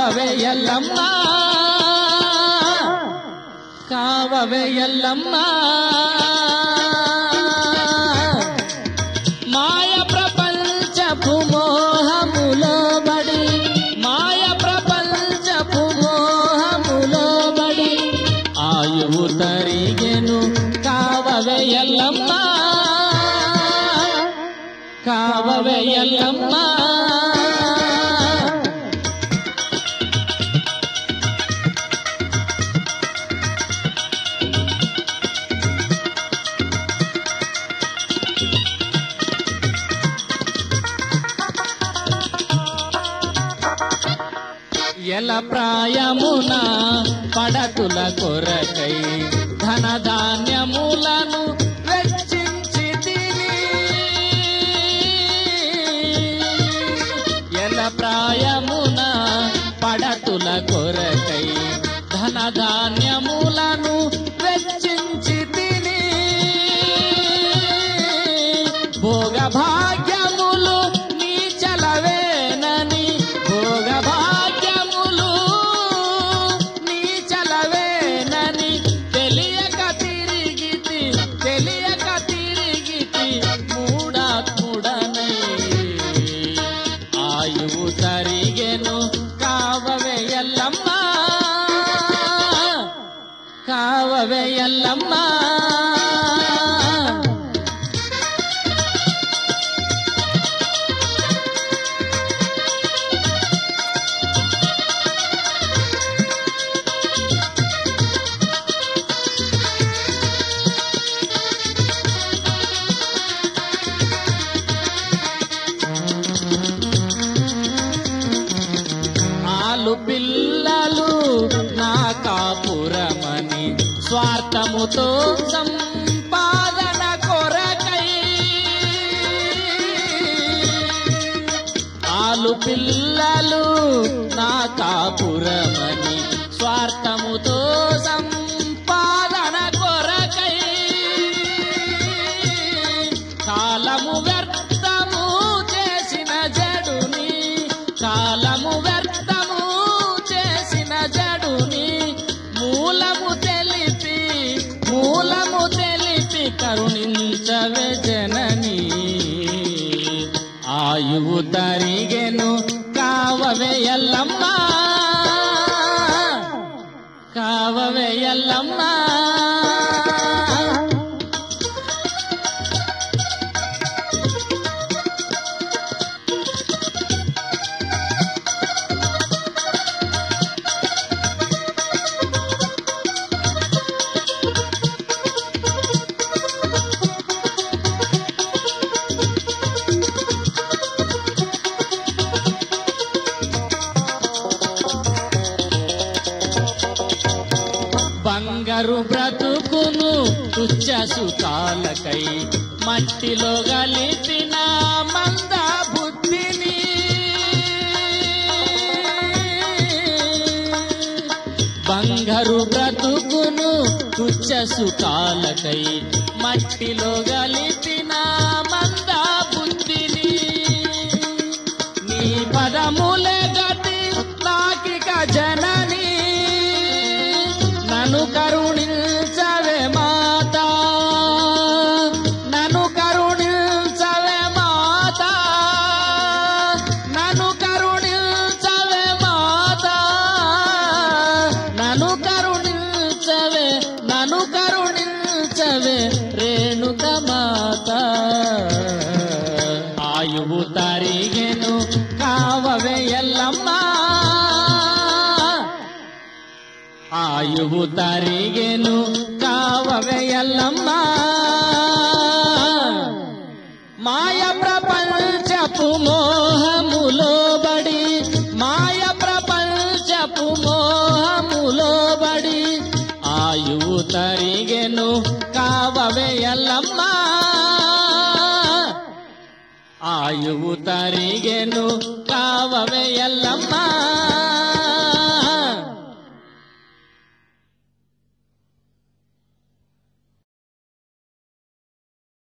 కావవే ఎల్లమ్మ కావవే ఎల్లమ్మ మాయ ప్రపంచపు మోహములో బడి మాయ ప్రపంచపు మోహములో బడి ఆయువు తరిగెను కావవే ఎల్లమ్మ కావవే ఎల్లమ్మ ఎల ప్రాయమున పడతుల కొరకై ధనధాన్యములను వెచ్చించి తిని ఎల ప్రాయమున పడతుల కొరకై ధనధాన్యములను వెచ్చించి తిని భోగ భాగ్యములు నీ చలవేనని భోగ భాగ్యములు నీ చలవేనని తెలియక తిరిగితి తెలియక తిరిగితి మూడాత్ముడనై ఆయువు తరిగెను కావవే ఎల్లమ్మ కావవే ఎల్లమ్మ ఆలు పిల్లలు నా కాపురమని స్వార్థముతో సంపాదన కొరకై ఆలు పిల్లలు నా కాపురమని స్వార్థముతో సంపాదన కొరకై కాలము వ్యర్థము చేసిన జడుని కాలము వ్యర్థము చేసిన జడుని మూలము తెలిపి మూలము తెలిపి కరుణించవే జనని ఆయువు తరిగెను కావవే ఎల్లమ్మ కావవే ఎల్లమ్మ బంగారు బ్రతుకును తుచ్చ సుఖాలకై మట్టిలో గలిపిన మంద బుద్ధిని బంగారు బ్రతుకును తుచ్చ సుఖాలకై మట్టిలో గలిపిన మంద బుద్ధిని నీ పదములే గతి నాకిక జనని నన్ను కరుణించవే మాత నన్ను కరుణించవే మాత నన్ను కరుణించవే మాత నన్ను కరుణించవే నన్ను కరుణించవే రేణుక మాత ఆయువు తరిగెను కావవే ఎల్లమ్మ ఆయువు తరిగెను కావవే ఎల్లమ్మ మాయ ప్రపంచపు మోహములో బడి మాయ ప్రపంచపు మోహములో బడి ఆయువు తరిగెను కావవే ఎల్లమ్మ ఆయువు తరిగెను కావవే ఎల్ల